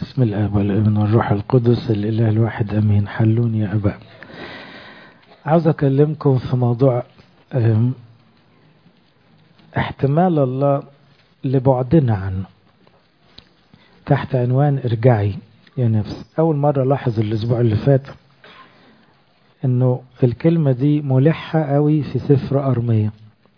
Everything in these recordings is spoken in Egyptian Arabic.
بسم الآب والابن والروح القدس الإله الواحد أمين حلون يا أبا عاوز أكلمكم في موضوع احتمال الله لبعدنا عنه تحت عنوان ارجعي يا نفس أول مرة لاحظ الأسبوع اللي فات أنه الكلمة دي ملحة قوي في سفر أرمية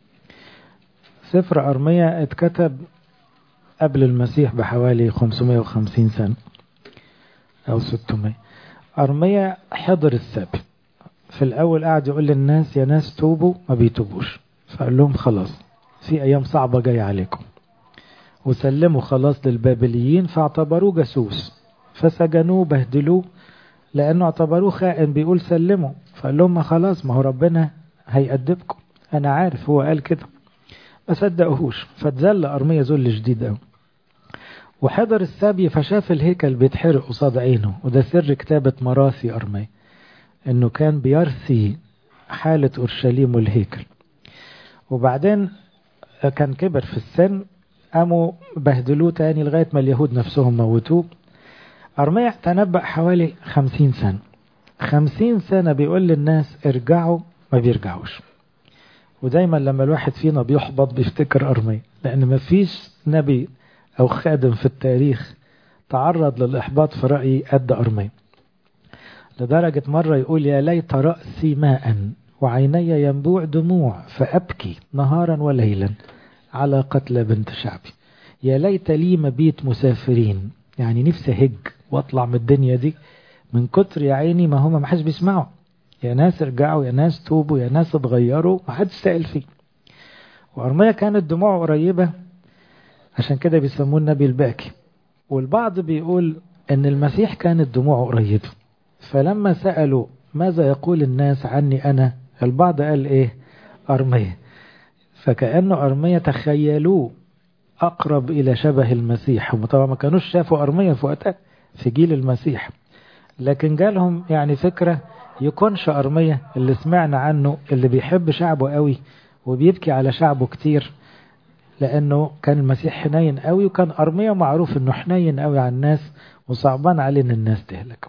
سفر أرمية اتكتب قبل المسيح بحوالي 550 سنة أو 600 أرمية حضر السبي في الأول قاعد يقول للناس يا ناس توبوا ما بيتوبوش فقال لهم خلاص في أيام صعبة جاية عليكم وسلموا خلاص للبابليين فاعتبروه جاسوس فسجنوه بهدلوه لأنه اعتبروه خائن بيقول سلموا فقال لهم ما خلاص ما هو ربنا هيأدبكم أنا عارف هو قال كده ما صدقوهوش فتذل أرمية ذل شديد قوي وحضر السبي فشاف الهيكل بيتحرق قصاد عينه وده سر كتابة مراسي أرمية إنه كان بيرثي حالة أورشليم والهيكل وبعدين كان كبر في السن قاموا بهدلوه تاني لغاية ما اليهود نفسهم موتوه أرمية تنبأ حوالي خمسين سنة خمسين سنة بيقول للناس ارجعوا ما بيرجعوش ودايما لما الواحد فينا بيحبط بيفتكر أرمية لأن مفيش نبي أو خادم في التاريخ تعرض للإحباط في رأيي قد أرمية لدرجة مرة يقول يا ليت رأسي ماء وعيني ينبوع دموع فأبكي نهارا وليلا على قتل بنت شعبي يا ليت لي مبيت مسافرين يعني نفسي هج واطلع من الدنيا دي من كتر يا عيني ما هم ما حدش بيسمعوا يا ناس ارجعوا يا ناس توبوا يا ناس اتغيروا ما حدش سائل فيه وأرمية كانت دموعه قريبة عشان كده بيسموه النبي الباكي والبعض بيقول ان المسيح كانت دموعه قريبة فلما سألوا ماذا يقول الناس عني أنا البعض قال إيه أرمية فكأنه أرمية تخيلوه أقرب إلى شبه المسيح هم طبعا ما كانوش شافوا أرمية في وقتها في جيل المسيح لكن جالهم يعني فكرة يكونش أرمية اللي سمعنا عنه اللي بيحب شعبه قوي وبيبكي على شعبه كتير لأنه كان المسيح حنين قوي وكان أرمية معروف أنه حنين قوي على الناس وصعبان عليه أن الناس تهلك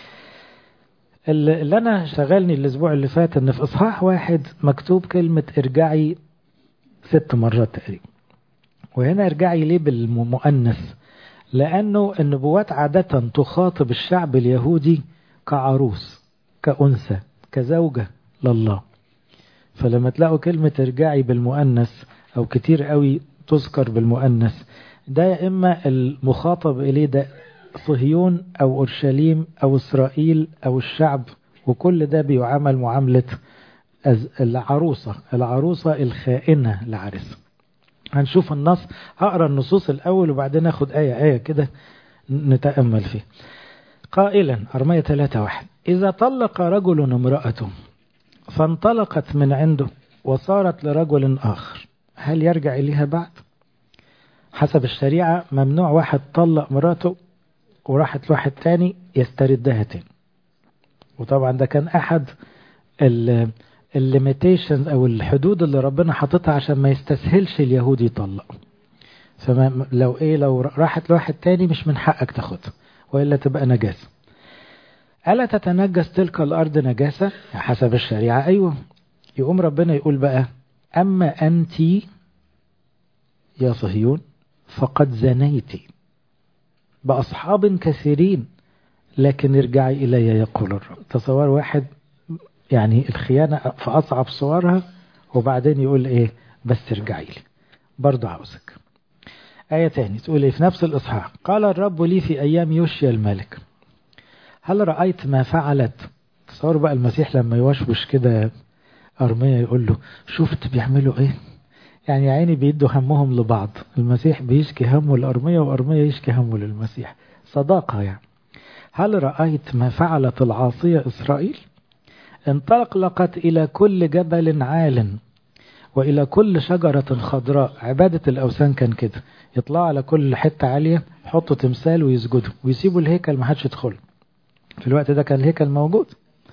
اللي أنا شغلني الأسبوع اللي فات أن في إصحاح واحد مكتوب كلمة ارجعي ست مرات تقريبا وهنا ارجعي ليه بالمؤنث لأنه النبوات عادة تخاطب الشعب اليهودي كعروس كأنثى كزوجة لله فلما تلاقوا كلمة ارجعي بالمؤنث أو كتير قوي تذكر بالمؤنث ده يا إما المخاطب إليه ده صهيون أو أورشليم أو إسرائيل أو الشعب وكل ده بيعامل معاملة العروسة العروسة الخائنة لعرس هنشوف النص هقرا النصوص الأول وبعدين ناخد آية آية كده نتأمل فيه قائلا أرمية 3 واحد إذا طلق رجل امرأته فانطلقت من عنده وصارت لرجل آخر هل يرجع إليها بعد حسب الشريعة ممنوع واحد طلق مراته وراحت لواحد تاني يستردها تاني وطبعا ده كان أحد الليميتيشن أو الحدود اللي ربنا حاططها عشان ما يستسهلش اليهود يطلق فما لو إيه لو راحت لواحد تاني مش من حقك تاخدها وإلا تبقى نجاسة ألا تتنجس تلك الأرض نجاسة حسب الشريعة أيوة يقوم ربنا يقول بقى أما أنت يا صهيون فقد زنيت بأصحاب كثيرين لكن ارجعي إلي يقول الرب تصور واحد يعني الخيانة في أصعب صورها وبعدين يقول إيه بس ارجعي لي برضو عاوزك آية تاني تقول إيه في نفس الإصحاح قال الرب لي في أيام يوشيا الملك هل رأيت ما فعلت تصور بقى المسيح لما يوشوش كده أرمية يقول له شفت بيعملوا إيه يعني عيني بيدوا همهم لبعض المسيح بيشكي همه لأرمية وأرمية يشكي همه للمسيح صداقة يعني هل رأيت ما فعلت العاصية إسرائيل انطلقت إلى كل جبل عال وإلى كل شجرة خضراء عبادة الأوثان كان كده يطلعوا على كل حتة عالية يحطوا تمثال ويسجدوا ويسيبوا الهيكل ما حدش يدخل في الوقت ده كان الهيكل موجود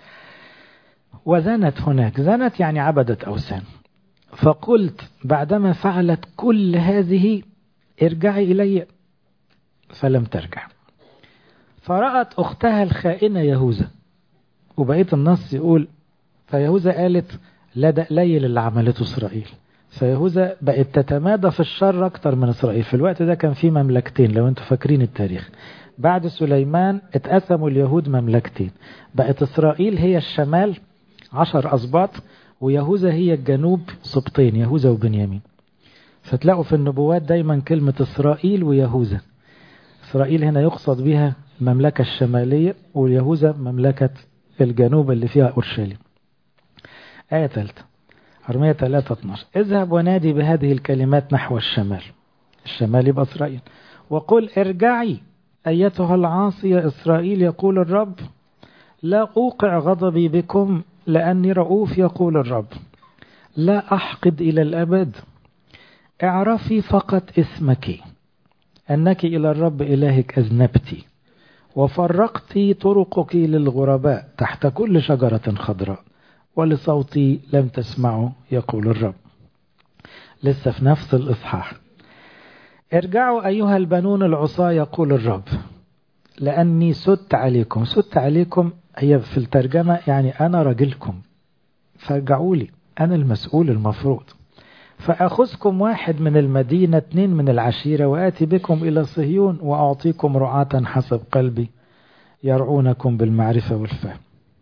وزنت هناك زنت يعني عبدت أوثان فقلت بعدما فعلت كل هذه ارجعي إلي فلم ترجع فرأت أختها الخائنة يهوذا وبقية النص يقول فيهوذا قالت لا ده قليل اللي عملته إسرائيل فيهوذا بقت تتمادى في الشر أكتر من إسرائيل في الوقت ده كان في مملكتين لو أنتوا فاكرين التاريخ بعد سليمان اتقسموا اليهود مملكتين بقت إسرائيل هي الشمال عشر أسباط ويهوذا هي الجنوب سبطين يهوذا وبنيامين فتلاقوا في النبوات دايما كلمة إسرائيل ويهوذا إسرائيل هنا يقصد بها المملكة الشمالية واليهوذا مملكة الجنوب اللي فيها أورشليم آية ثالثة أرمية 3 12 اذهب ونادي بهذه الكلمات نحو الشمال الشمال يبقى إسرائيل وقل ارجعي أيتها العاصية إسرائيل يقول الرب لا أوقع غضبي بكم لأني رؤوف يقول الرب لا أحقد إلى الأبد اعرفي فقط اسمك أنك إلى الرب إلهك أذنبت وفرقت طرقك للغرباء تحت كل شجرة خضراء ولصوتي لم تسمعوا يقول الرب لسه في نفس الإصحاح ارجعوا أيها البنون العصاة يقول الرب لأني سدت عليكم سدت عليكم هي في الترجمة يعني أنا راجلكم فارجعوا لي أنا المسؤول المفروض فأخذكم واحد من المدينة اثنين من العشيرة وآتي بكم إلى صهيون وأعطيكم رعاة حسب قلبي يرعونكم بالمعرفة والفهم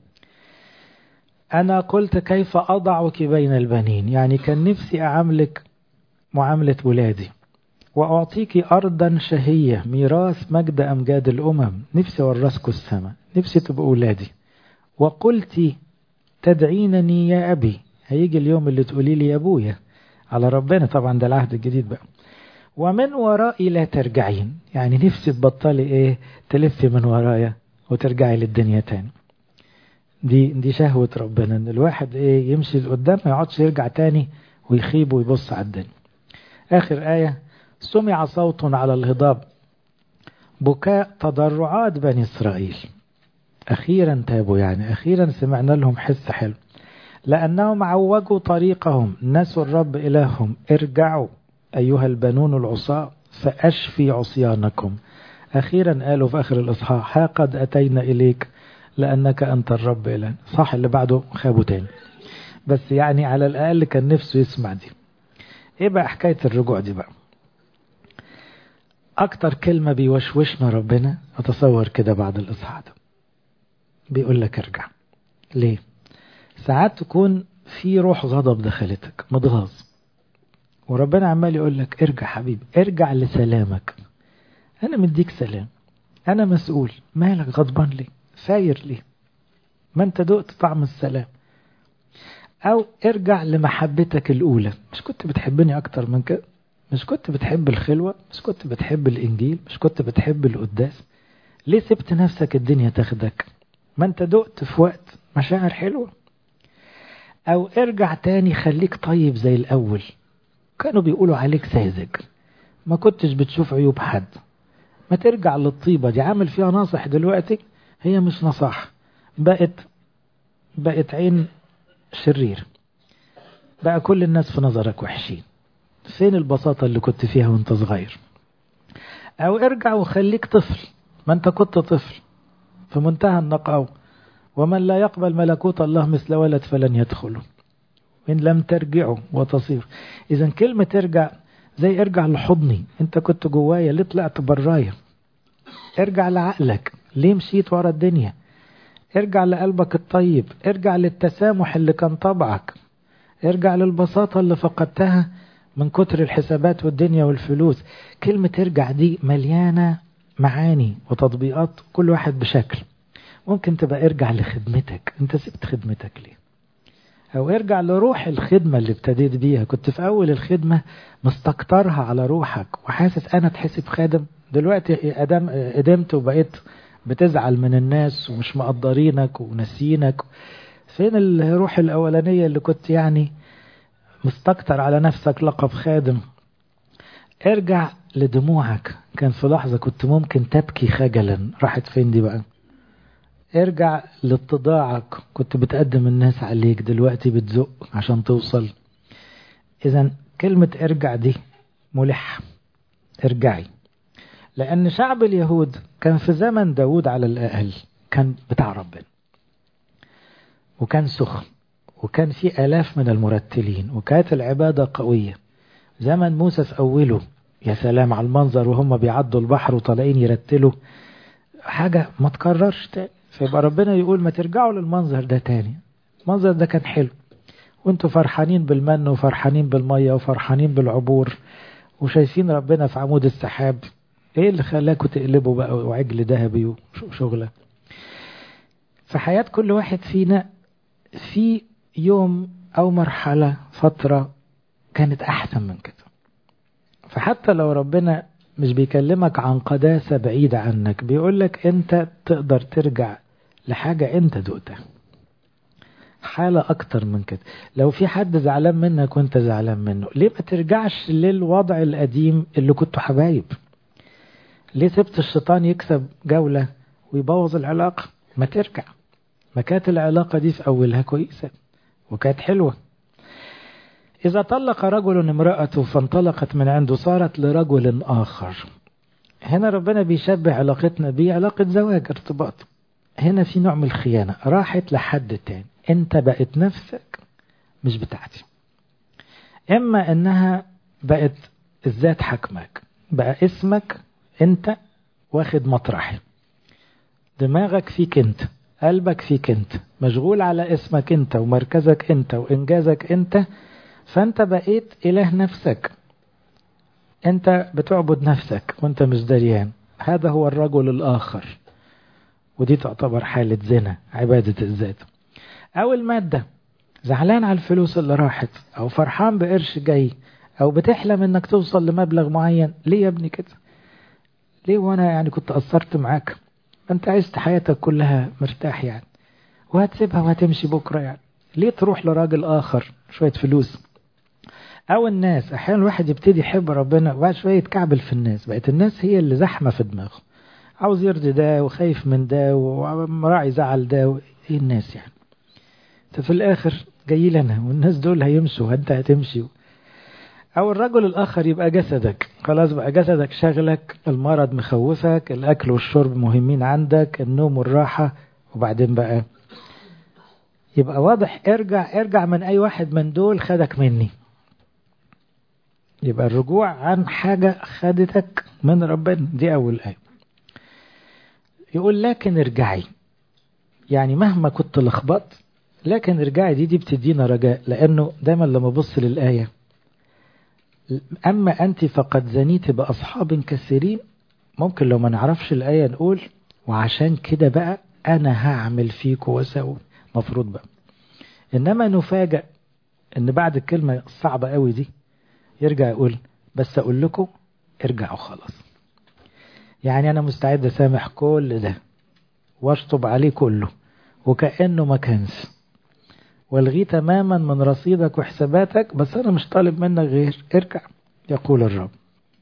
أنا قلت كيف أضعك بين البنين يعني كان نفسي أعاملك معاملة ولادي وأعطيك أرضا شهية ميراث مجد أمجاد الأمم نفسي أورثكم السماء نفسي تبقوا ولادي وقلت تدعينني يا أبي هيجي اليوم اللي تقولي لي يا أبويا على ربنا طبعا ده العهد الجديد بقى ومن ورائي لا ترجعين يعني نفسي تبطلي ايه تلفي من ورايا وترجعي للدنيا تاني دي دي شهوة ربنا ان الواحد ايه يمشي لقدام ما يقعدش يرجع تاني ويخيب ويبص على الدنيا اخر آية سمع صوت على الهضاب بكاء تضرعات بني اسرائيل اخيرا تابوا يعني اخيرا سمعنا لهم حس حلو لأنهم عوجوا طريقهم نسوا الرب إلههم ارجعوا أيها البنون العصاة فأشفي عصيانكم أخيرا قالوا في آخر الإصحاح ها قد أتينا إليك لأنك أنت الرب إله صح اللي بعده خابوا تاني بس يعني على الأقل كان نفسه يسمع دي إيه بقى حكاية الرجوع دي بقى أكتر كلمة بيوشوشنا ربنا أتصور كده بعد الإصحاح ده بيقول لك ارجع ليه ساعات تكون في روح غضب دخلتك متغاظ وربنا عمال يقول لك ارجع حبيبي ارجع لسلامك انا مديك سلام انا مسؤول مالك غضبان ليه ساير ليه ما انت دقت طعم السلام او ارجع لمحبتك الاولى مش كنت بتحبني اكتر من كده مش كنت بتحب الخلوة مش كنت بتحب الانجيل مش كنت بتحب القداس ليه سبت نفسك الدنيا تاخدك ما انت دقت في وقت مشاعر حلوه أو ارجع تاني خليك طيب زي الأول كانوا بيقولوا عليك ساذج ما كنتش بتشوف عيوب حد ما ترجع للطيبة دي عامل فيها ناصح دلوقتي هي مش نصاح بقت بقت عين شرير بقى كل الناس في نظرك وحشين فين البساطة اللي كنت فيها وانت صغير أو ارجع وخليك طفل ما انت كنت طفل في منتهى النقاوة ومن لا يقبل ملكوت الله مثل ولد فلن يدخله إن لم ترجعوا وتصير إذا كلمة ترجع زي ارجع لحضني انت كنت جوايا ليه طلعت برايا ارجع لعقلك ليه مشيت ورا الدنيا ارجع لقلبك الطيب ارجع للتسامح اللي كان طبعك ارجع للبساطة اللي فقدتها من كتر الحسابات والدنيا والفلوس كلمة ارجع دي مليانة معاني وتطبيقات كل واحد بشكل ممكن تبقى ارجع لخدمتك انت سبت خدمتك ليه او ارجع لروح الخدمة اللي ابتديت بيها كنت في اول الخدمة مستكترها على روحك وحاسس انا تحسب خادم دلوقتي ادم قدمت وبقيت بتزعل من الناس ومش مقدرينك وناسينك فين الروح الاولانية اللي كنت يعني مستكتر على نفسك لقب خادم ارجع لدموعك كان في لحظة كنت ممكن تبكي خجلا راحت فين دي بقى ارجع لاتضاعك كنت بتقدم الناس عليك دلوقتي بتزق عشان توصل اذا كلمة ارجع دي ملح ارجعي لان شعب اليهود كان في زمن داود على الأقل كان بتاع ربنا وكان سخن وكان في آلاف من المرتلين وكانت العبادة قوية زمن موسى في أوله يا سلام على المنظر وهم بيعدوا البحر وطالعين يرتلوا حاجة ما تكررش تاني فيبقى ربنا يقول ما ترجعوا للمنظر ده تاني المنظر ده كان حلو وانتوا فرحانين بالمن وفرحانين بالمية وفرحانين بالعبور وشايفين ربنا في عمود السحاب ايه اللي خلاكوا تقلبوا بقى وعجل ذهبي وشغلة في حياة كل واحد فينا في يوم او مرحلة فترة كانت احسن من كده فحتى لو ربنا مش بيكلمك عن قداسة بعيدة عنك بيقولك انت تقدر ترجع لحاجة انت دقتها حالة أكتر من كده لو في حد زعلان منك وانت زعلان منه ليه ما ترجعش للوضع القديم اللي كنتوا حبايب ليه سبت الشيطان يكسب جولة ويبوظ العلاقة ما ترجع ما كانت العلاقة دي في أولها كويسة وكانت حلوة إذا طلق رجل امرأته فانطلقت من عنده صارت لرجل آخر هنا ربنا بيشبه علاقتنا بيه علاقة زواج ارتباط هنا في نوع من الخيانة راحت لحد تاني انت بقت نفسك مش بتاعتي اما انها بقت الذات حكمك بقى اسمك انت واخد مطرحي دماغك فيك انت قلبك فيك انت مشغول على اسمك انت ومركزك انت وانجازك انت فانت بقيت اله نفسك انت بتعبد نفسك وانت مش دريان هذا هو الرجل الاخر ودي تعتبر حالة زنا عبادة الذات أو المادة زعلان على الفلوس اللي راحت أو فرحان بقرش جاي أو بتحلم إنك توصل لمبلغ معين ليه يا ابني كده ليه وأنا يعني كنت قصرت معاك أنت عشت حياتك كلها مرتاح يعني وهتسيبها وهتمشي بكرة يعني ليه تروح لراجل آخر شوية فلوس أو الناس أحيانا الواحد يبتدي يحب ربنا وبعد شوية يتكعبل في الناس بقت الناس هي اللي زحمة في دماغه عاوز يرضي ده وخايف من ده ومراعي زعل ده ايه الناس يعني انت في الاخر جاي لنا والناس دول هيمشوا وانت هتمشي او الرجل الاخر يبقى جسدك خلاص بقى جسدك شغلك المرض مخوفك الاكل والشرب مهمين عندك النوم والراحة وبعدين بقى يبقى واضح ارجع ارجع من اي واحد من دول خدك مني يبقى الرجوع عن حاجة خدتك من ربنا دي اول ايه يقول لكن ارجعي يعني مهما كنت لخبطت لكن ارجعي دي دي بتدينا رجاء لأنه دايما لما ابص للآية أما أنت فقد زنيت بأصحاب كثيرين ممكن لو ما نعرفش الآية نقول وعشان كده بقى أنا هعمل فيك وسوي مفروض بقى إنما نفاجأ إن بعد الكلمة الصعبة قوي دي يرجع يقول بس أقول لكم ارجعوا خلاص يعني أنا مستعد أسامح كل ده واشطب عليه كله وكأنه ما كانش والغيه تماما من رصيدك وحساباتك بس أنا مش طالب منك غير ارجع يقول الرب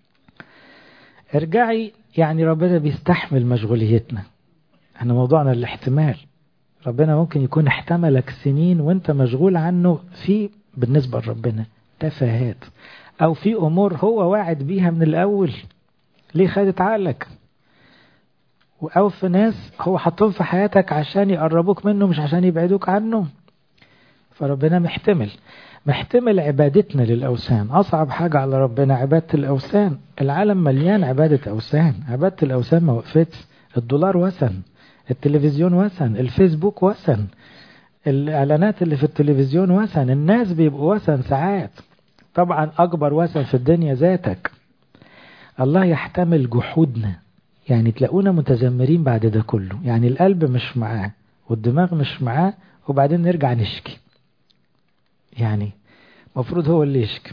ارجعي يعني ربنا بيستحمل مشغوليتنا احنا موضوعنا الاحتمال ربنا ممكن يكون احتملك سنين وانت مشغول عنه في بالنسبة لربنا تفاهات او في امور هو واعد بيها من الاول ليه خدت عقلك او في ناس هو حطهم في حياتك عشان يقربوك منه مش عشان يبعدوك عنه فربنا محتمل محتمل عبادتنا للأوثان أصعب حاجة على ربنا عبادة الأوثان العالم مليان عبادة أوثان عبادة الأوثان ما وقفتش الدولار وثن التلفزيون وثن الفيسبوك وثن الإعلانات اللي في التلفزيون وثن الناس بيبقوا وثن ساعات طبعا أكبر وثن في الدنيا ذاتك الله يحتمل جحودنا يعني تلاقونا متذمرين بعد ده كله يعني القلب مش معاه والدماغ مش معاه وبعدين نرجع نشكي يعني مفروض هو اللي يشكي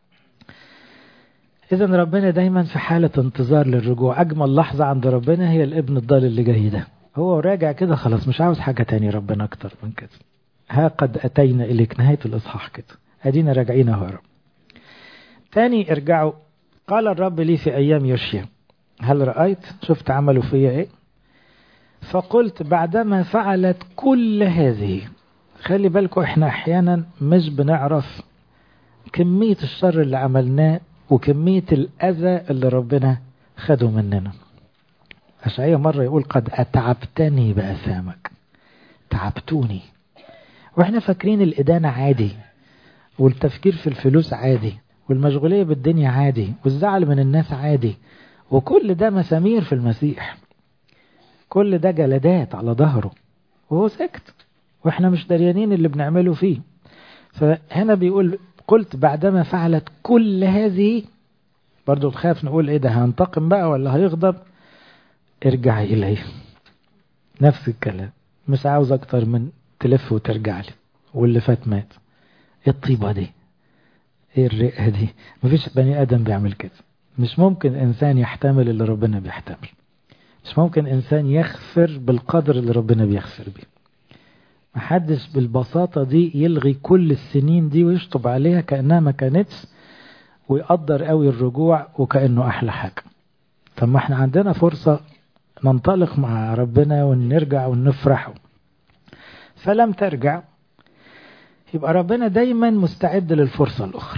إذا ربنا دايما في حالة انتظار للرجوع أجمل لحظة عند ربنا هي الابن الضال اللي جاي ده هو راجع كده خلاص مش عاوز حاجة تاني ربنا أكتر من كده ها قد أتينا إليك نهاية الإصحاح كده أدينا راجعين أهو رب تاني ارجعوا قال الرب لي في أيام يوشيا هل رأيت شفت عملوا فيا إيه فقلت بعدما فعلت كل هذه خلي بالكم احنا احيانا مش بنعرف كمية الشر اللي عملناه وكمية الأذى اللي ربنا خده مننا أشعية مرة يقول قد أتعبتني بأثامك تعبتوني واحنا فاكرين الإدانة عادي والتفكير في الفلوس عادي والمشغولية بالدنيا عادي والزعل من الناس عادي وكل ده مسامير في المسيح كل ده جلدات على ظهره وهو ساكت واحنا مش دريانين اللي بنعمله فيه فهنا بيقول قلت بعدما فعلت كل هذه برضو تخاف نقول ايه ده هينتقم بقى ولا هيغضب ارجعي اليه نفس الكلام مش عاوز اكتر من تلف وترجع لي واللي فات مات ايه الطيبة دي ايه الرئة دي مفيش بني ادم بيعمل كده مش ممكن انسان يحتمل اللي ربنا بيحتمل مش ممكن انسان يغفر بالقدر اللي ربنا بيغفر بيه محدش بالبساطة دي يلغي كل السنين دي ويشطب عليها كأنها ما كانتش ويقدر قوي الرجوع وكأنه أحلى حاجة طب ما احنا عندنا فرصة ننطلق مع ربنا ونرجع ونفرح فلم ترجع يبقى ربنا دايما مستعد للفرصة الأخرى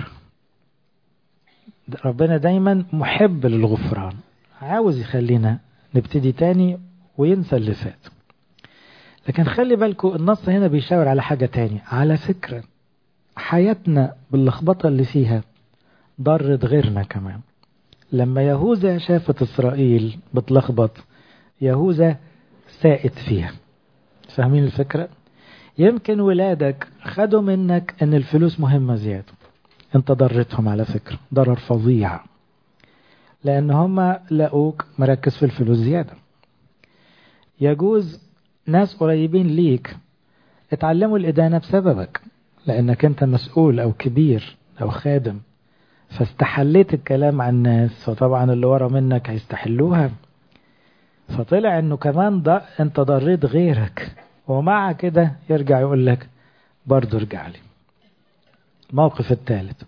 ربنا دايما محب للغفران عاوز يخلينا نبتدي تاني وينسى اللي فات لكن خلي بالكم النص هنا بيشاور على حاجة تاني على فكرة حياتنا باللخبطة اللي فيها ضرت غيرنا كمان لما يهوذا شافت إسرائيل بتلخبط يهوذا سائت فيها فاهمين الفكرة؟ يمكن ولادك خدوا منك ان الفلوس مهمة زيادة انت ضرتهم على فكرة ضرر فظيع لان هم لقوك مركز في الفلوس زيادة يجوز ناس قريبين ليك اتعلموا الإدانة بسببك لأنك أنت مسؤول أو كبير أو خادم فاستحليت الكلام عن الناس فطبعا اللي ورا منك هيستحلوها فطلع انه كمان ده انت ضريت غيرك ومع كده يرجع يقول لك برضه ارجع لي الموقف الثالث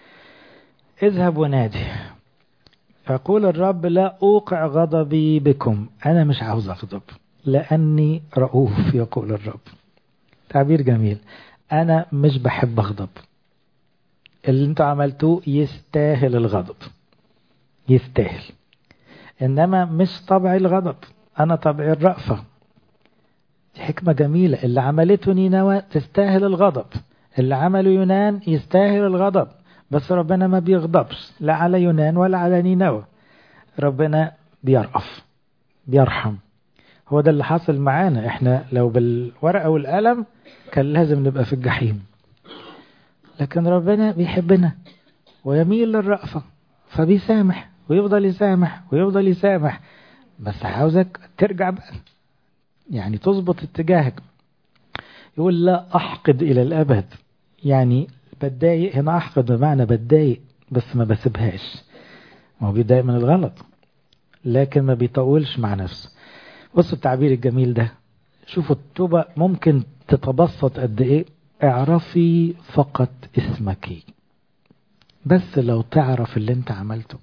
اذهب ونادي يقول الرب لا أوقع غضبي بكم أنا مش عاوز أغضب لأني رؤوف يقول الرب تعبير جميل أنا مش بحب أغضب اللي انتوا عملتوه يستاهل الغضب يستاهل إنما مش طبعي الغضب أنا طبعي الرأفة دي حكمة جميلة اللي عملته نينوى تستاهل الغضب اللي عمله يونان يستاهل الغضب بس ربنا ما بيغضبش لا على يونان ولا على نينوى ربنا بيرأف بيرحم هو ده اللي حصل معانا احنا لو بالورقة والقلم كان لازم نبقى في الجحيم لكن ربنا بيحبنا ويميل للرأفة فبيسامح ويفضل يسامح ويفضل يسامح بس عاوزك ترجع بقى يعني تظبط اتجاهك يقول لا أحقد إلى الأبد يعني بتضايق هنا أحقد بمعنى بتضايق بس ما بسيبهاش ما هو بيتضايق من الغلط لكن ما بيطولش مع نفسه بصوا التعبير الجميل ده شوفوا التوبة ممكن تتبسط قد ايه اعرفي فقط اسمك بس لو تعرف اللي انت عملته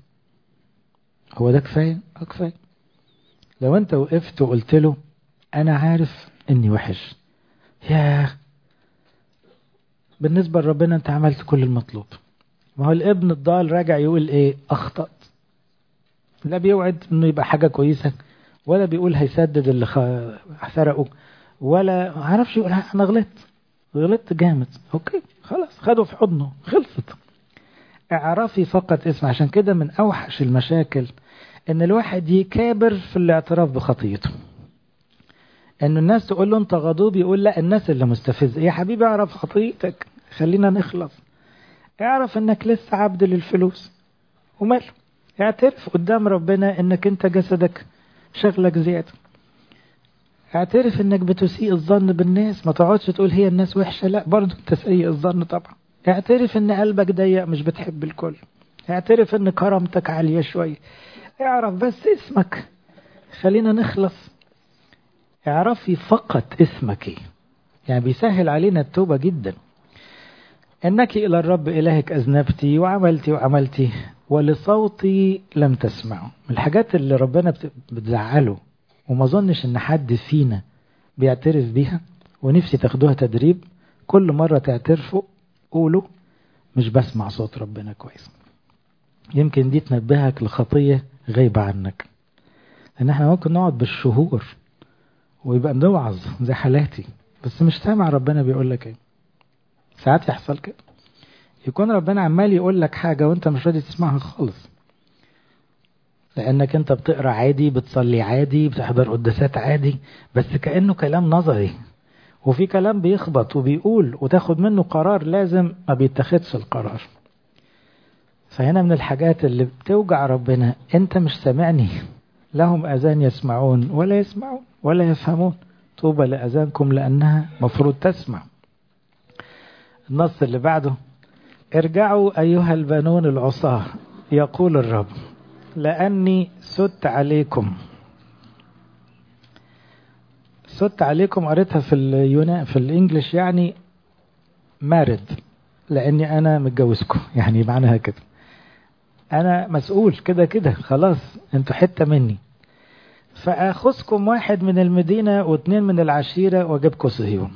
هو ده كفاية اه كفاية لو انت وقفت وقلت له انا عارف اني وحش ياه بالنسبة لربنا انت عملت كل المطلوب ما هو الابن الضال راجع يقول ايه اخطأت لا بيوعد انه يبقى حاجة كويسة ولا بيقول هيسدد اللي سرقه ولا عارفش يقول انا غلطت غلطت جامد اوكي خلاص خده في حضنه خلصت اعرفي فقط اسم عشان كده من اوحش المشاكل ان الواحد يكابر في الاعتراف بخطيته ان الناس تقول له انت غضوب يقول لا الناس اللي مستفزه يا حبيبي اعرف خطيتك خلينا نخلص اعرف انك لسه عبد للفلوس وماله اعترف قدام ربنا انك انت جسدك شغلك زياده اعترف انك بتسيء الظن بالناس ما تقعدش تقول هي الناس وحشه لا برضه انت سيء الظن طبعا اعترف ان قلبك ضيق مش بتحب الكل اعترف ان كرامتك عاليه شويه اعرف بس اسمك خلينا نخلص اعرفي فقط اسمك يعني بيسهل علينا التوبة جدا انك الى الرب الهك اذنبتي وعملتي وعملتي ولصوتي لم تسمعوا من الحاجات اللي ربنا بتزعله وما ظنش ان حد فينا بيعترف بيها ونفسي تاخدوها تدريب كل مرة تعترفوا قولوا مش بسمع صوت ربنا كويس يمكن دي تنبهك لخطية غايبة عنك ان احنا ممكن نقعد بالشهور ويبقى بنوعظ زي حالاتي بس مش سامع ربنا بيقول لك ايه ساعات يحصل كده يكون ربنا عمال يقول لك حاجة وانت مش راضي تسمعها خالص لانك انت بتقرا عادي بتصلي عادي بتحضر قداسات عادي بس كانه كلام نظري وفي كلام بيخبط وبيقول وتاخد منه قرار لازم ما بيتخذش القرار فهنا من الحاجات اللي بتوجع ربنا انت مش سامعني لهم اذان يسمعون ولا يسمعون ولا يفهمون طوبى لاذانكم لانها مفروض تسمع النص اللي بعده ارجعوا ايها البنون العصاه يقول الرب لاني سدت عليكم سدت عليكم قريتها في اليونان في الانجليش يعني مارد لاني انا متجوزكم يعني معناها كده انا مسؤول كده كده خلاص انتوا حته مني فاخذكم واحد من المدينه واثنين من العشيره واجيبكم صهيون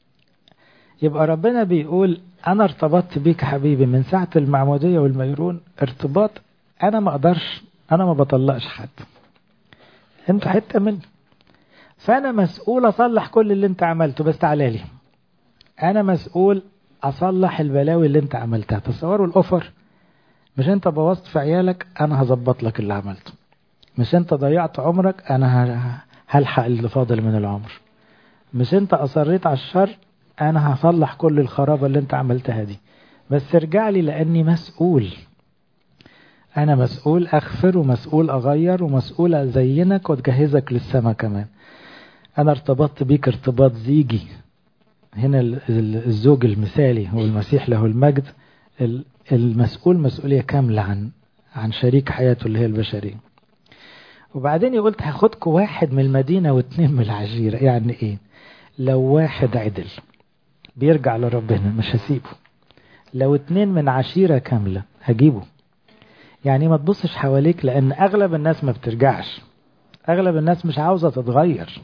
يبقى ربنا بيقول انا ارتبطت بيك حبيبي من ساعه المعموديه والميرون ارتباط انا ما اقدرش انا ما بطلقش حد انتوا حته مني فانا مسؤول اصلح كل اللي انت عملته بس تعالى لي انا مسؤول اصلح البلاوي اللي انت عملتها تصوروا الاوفر مش انت بوظت في عيالك انا هظبط لك اللي عملته مش انت ضيعت عمرك انا هلحق اللي فاضل من العمر مش انت اصريت على الشر انا هصلح كل الخرابة اللي انت عملتها دي بس ارجع لي لاني مسؤول انا مسؤول اغفر ومسؤول اغير ومسؤول ازينك وتجهزك للسما كمان انا ارتبطت بيك ارتباط زيجي هنا الزوج المثالي هو المسيح له المجد المسؤول مسؤولية كاملة عن عن شريك حياته اللي هي البشرية وبعدين يقول هاخدكم واحد من المدينة واثنين من العشيرة يعني ايه لو واحد عدل بيرجع لربنا مش هسيبه لو اتنين من عشيرة كاملة هجيبه يعني ما تبصش حواليك لان اغلب الناس ما بترجعش اغلب الناس مش عاوزة تتغير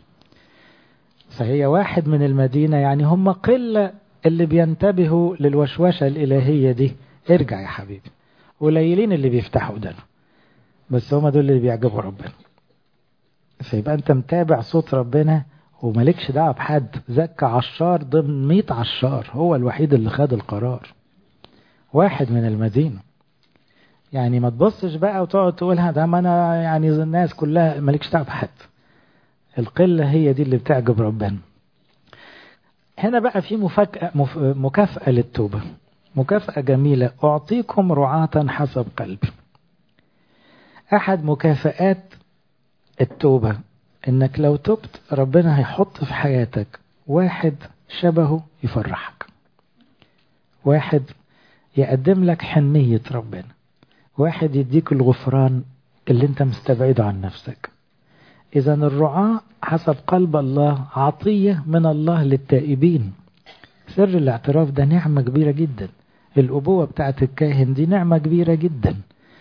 فهي واحد من المدينة يعني هم قلة اللي بينتبهوا للوشوشة الإلهية دي ارجع يا حبيبي قليلين اللي بيفتحوا ودانه بس هم دول اللي بيعجبوا ربنا فيبقى انت متابع صوت ربنا ومالكش دعوه بحد زكى عشار ضمن 100 عشار هو الوحيد اللي خد القرار واحد من المدينه يعني ما تبصش بقى وتقعد تقولها ده ما انا يعني الناس كلها مالكش دعوه بحد القله هي دي اللي بتعجب ربنا هنا بقى في مفاجأة مف... مكافأة للتوبة مكافأة جميلة أعطيكم رعاة حسب قلبي أحد مكافآت التوبة إنك لو تبت ربنا هيحط في حياتك واحد شبهه يفرحك واحد يقدم لك حنية ربنا واحد يديك الغفران اللي انت مستبعده عن نفسك إذا الرعاة حسب قلب الله عطية من الله للتائبين سر الاعتراف ده نعمة كبيرة جدا الأبوة بتاعت الكاهن دي نعمة كبيرة جدا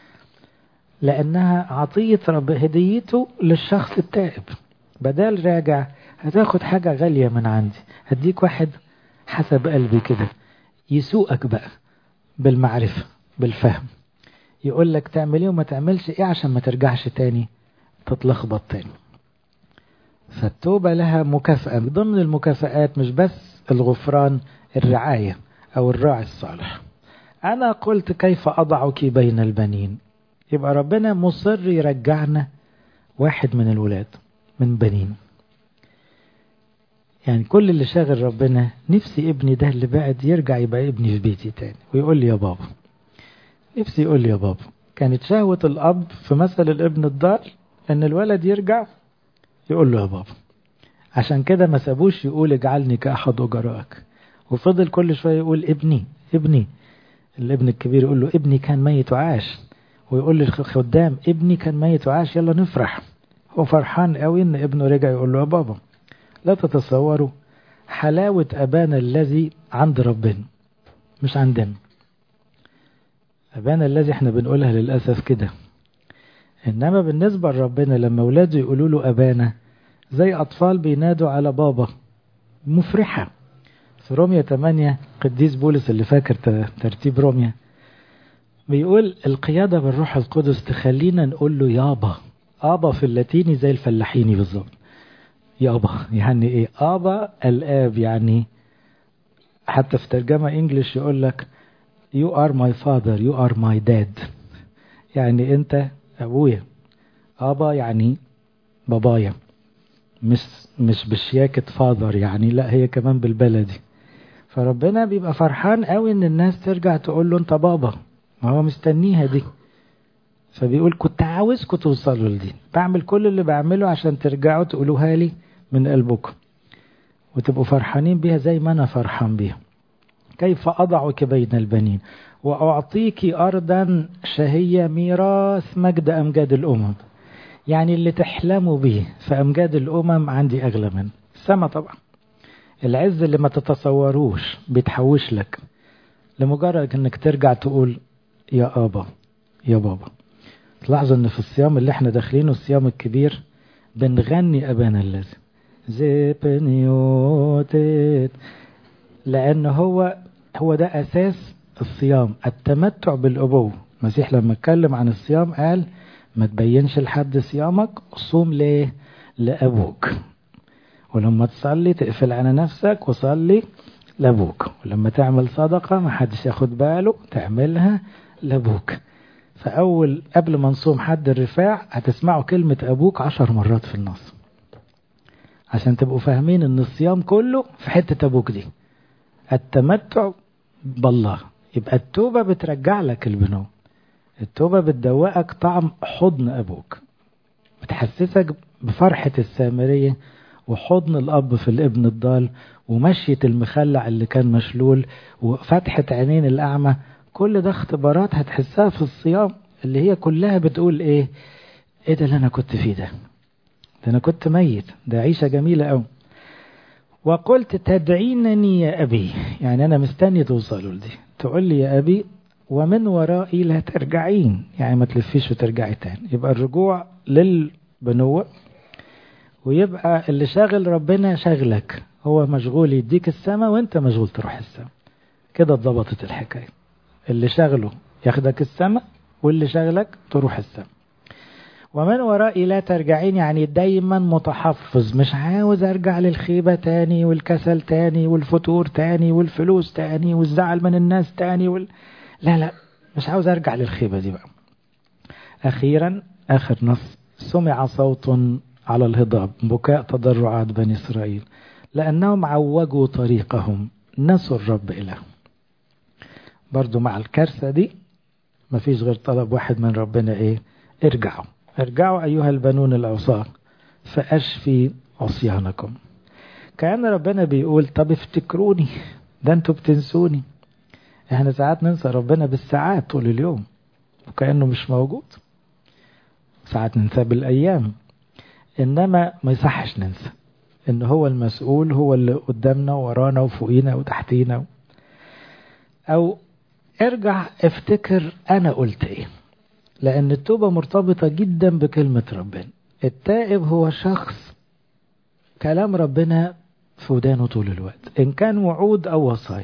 لأنها عطية رب هديته للشخص التائب بدل راجع هتاخد حاجة غالية من عندي هديك واحد حسب قلبي كده يسوقك بقى بالمعرفة بالفهم يقول لك تعمل ايه وما تعملش ايه عشان ما ترجعش تاني تتلخبط تاني فالتوبة لها مكافأة ضمن المكافآت مش بس الغفران الرعاية أو الراعي الصالح أنا قلت كيف أضعك بين البنين يبقى ربنا مصر يرجعنا واحد من الولاد من بنين يعني كل اللي شاغل ربنا نفسي ابني ده اللي بعد يرجع يبقى ابني في بيتي تاني ويقول لي يا بابا نفسي يقول لي يا بابا كانت شهوة الأب في مثل الابن الضال إن الولد يرجع يقول له يا بابا عشان كده ما سابوش يقول اجعلني كأحد أجرائك وفضل كل شوية يقول ابني ابني الابن الكبير يقول له ابني كان ميت وعاش ويقول للخدام ابني كان ميت وعاش يلا نفرح هو فرحان قوي ان ابنه رجع يقول له يا بابا لا تتصوروا حلاوة أبانا الذي عند ربنا مش عندنا أبانا الذي احنا بنقولها للأسف كده إنما بالنسبة لربنا لما أولاده يقولوا له أبانا زي أطفال بينادوا على بابا مفرحة في رومية 8 قديس بولس اللي فاكر ترتيب رومية بيقول القيادة بالروح القدس تخلينا نقول له يابا ابا في اللاتيني زي الفلاحيني بالظبط يابا يعني ايه ابا الاب يعني حتى في ترجمة انجلش يقول لك you are my father you are my dad يعني انت ابويا ابا يعني بابايا مش مش بشياكة فاذر يعني لا هي كمان بالبلدي فربنا بيبقى فرحان قوي ان الناس ترجع تقول له انت بابا ما هو مستنيها دي فبيقول كنت عاوزكم توصلوا لدي بعمل كل اللي بعمله عشان ترجعوا تقولوها لي من قلبكم وتبقوا فرحانين بيها زي ما انا فرحان بيها كيف اضعك بين البنين واعطيك ارضا شهيه ميراث مجد امجاد الامم يعني اللي تحلموا به في امجاد الامم عندي اغلى منه السما طبعا العز اللي ما تتصوروش بيتحوش لك لمجرد انك ترجع تقول يا ابا يا بابا تلاحظوا ان في الصيام اللي احنا داخلينه الصيام الكبير بنغني ابانا الذي زيبنيوتت لان هو هو ده اساس الصيام التمتع بالابوه المسيح لما اتكلم عن الصيام قال ما تبينش لحد صيامك صوم ليه لابوك ولما تصلي تقفل على نفسك وصلي لابوك ولما تعمل صدقة ما حدش ياخد باله تعملها لابوك فأول قبل ما نصوم حد الرفاع هتسمعوا كلمة أبوك عشر مرات في النص عشان تبقوا فاهمين ان الصيام كله في حتة أبوك دي التمتع بالله يبقى التوبة بترجع لك البنو التوبة بتدوقك طعم حضن أبوك بتحسسك بفرحة السامرية وحضن الأب في الابن الضال ومشية المخلع اللي كان مشلول وفتحة عينين الأعمى كل ده اختبارات هتحسها في الصيام اللي هي كلها بتقول ايه ايه ده اللي انا كنت فيه ده ده انا كنت ميت ده عيشة جميلة قوي وقلت تدعينني يا أبي يعني أنا مستني توصلوا لدي تقول لي يا أبي ومن ورائي لا ترجعين يعني ما تلفيش وترجعي تاني يبقى الرجوع للبنوة ويبقى اللي شاغل ربنا شاغلك هو مشغول يديك السماء وانت مشغول تروح السماء كده اتظبطت الحكاية اللي شاغله ياخدك السماء واللي شاغلك تروح السماء ومن ورائي لا ترجعين يعني دايما متحفظ مش عاوز ارجع للخيبة تاني والكسل تاني والفتور تاني والفلوس تاني والزعل من الناس تاني وال... لا لا مش عاوز ارجع للخيبة دي بقى اخيرا اخر نص سمع صوت على الهضاب بكاء تضرعات بني اسرائيل لانهم عوجوا طريقهم نسوا الرب الههم برضو مع الكارثة دي مفيش غير طلب واحد من ربنا ايه ارجعوا ارجعوا أيها البنون الأوصار فأشفي عصيانكم كأن ربنا بيقول طب افتكروني ده انتوا بتنسوني احنا ساعات ننسى ربنا بالساعات طول اليوم وكأنه مش موجود ساعات ننسى بالأيام إنما ما يصحش ننسى إن هو المسؤول هو اللي قدامنا ورانا وفوقينا وتحتينا أو ارجع افتكر أنا قلت إيه لأن التوبة مرتبطة جدا بكلمة ربنا التائب هو شخص كلام ربنا في ودانه طول الوقت إن كان وعود أو وصايا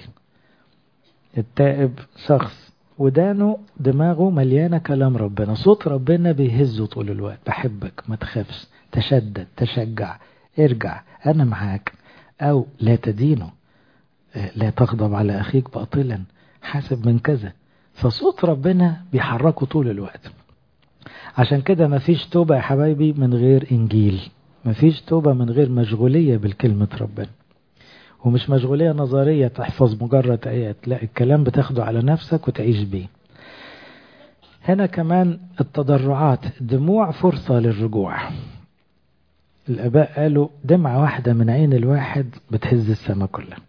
التائب شخص ودانه دماغه مليانة كلام ربنا صوت ربنا بيهزه طول الوقت بحبك ما تخافش تشدد تشجع ارجع أنا معاك أو لا تدينه لا تغضب على أخيك باطلا حاسب من كذا فصوت ربنا بيحركه طول الوقت عشان كده مفيش توبة يا حبايبي من غير إنجيل مفيش توبة من غير مشغولية بالكلمة ربنا ومش مشغولية نظرية تحفظ مجرد آيات لا الكلام بتاخده على نفسك وتعيش بيه هنا كمان التضرعات دموع فرصة للرجوع الآباء قالوا دمعة واحدة من عين الواحد بتهز السماء كلها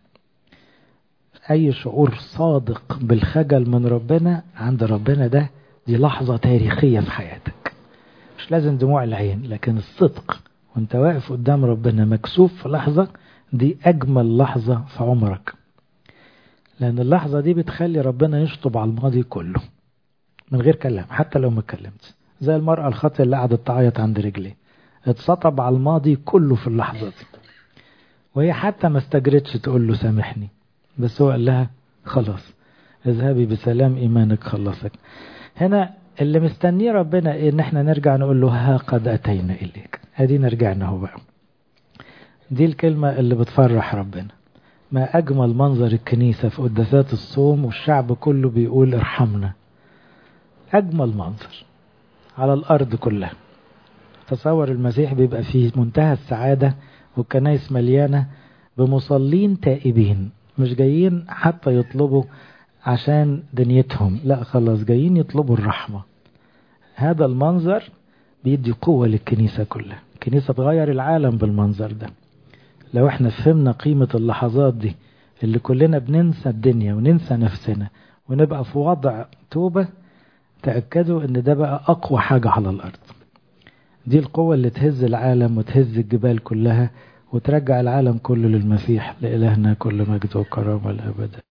أي شعور صادق بالخجل من ربنا عند ربنا ده دي لحظة تاريخية في حياتك مش لازم دموع العين لكن الصدق وانت واقف قدام ربنا مكسوف في لحظة دي أجمل لحظة في عمرك لأن اللحظة دي بتخلي ربنا يشطب على الماضي كله من غير كلام حتى لو ما اتكلمت زي المرأة الخاطئة اللي قعدت تعيط عند رجليه اتسطب على الماضي كله في اللحظة دي وهي حتى ما استجرتش تقول له سامحني بس هو قال لها خلاص اذهبي بسلام إيمانك خلصك هنا اللي مستنيه ربنا ان احنا نرجع نقول له ها قد اتينا اليك ادينا رجعنا اهو بقى دي الكلمة اللي بتفرح ربنا ما اجمل منظر الكنيسة في قداسات الصوم والشعب كله بيقول ارحمنا اجمل منظر على الارض كلها تصور المسيح بيبقى فيه منتهى السعادة والكنايس مليانة بمصلين تائبين مش جايين حتى يطلبوا عشان دنيتهم لا خلاص جايين يطلبوا الرحمة هذا المنظر بيدي قوة للكنيسة كلها الكنيسة تغير العالم بالمنظر ده لو احنا فهمنا قيمة اللحظات دي اللي كلنا بننسى الدنيا وننسى نفسنا ونبقى في وضع توبة تأكدوا ان ده بقى أقوى حاجة على الأرض دي القوة اللي تهز العالم وتهز الجبال كلها وترجع العالم كله للمسيح لإلهنا كل مجد وكرامة الأبد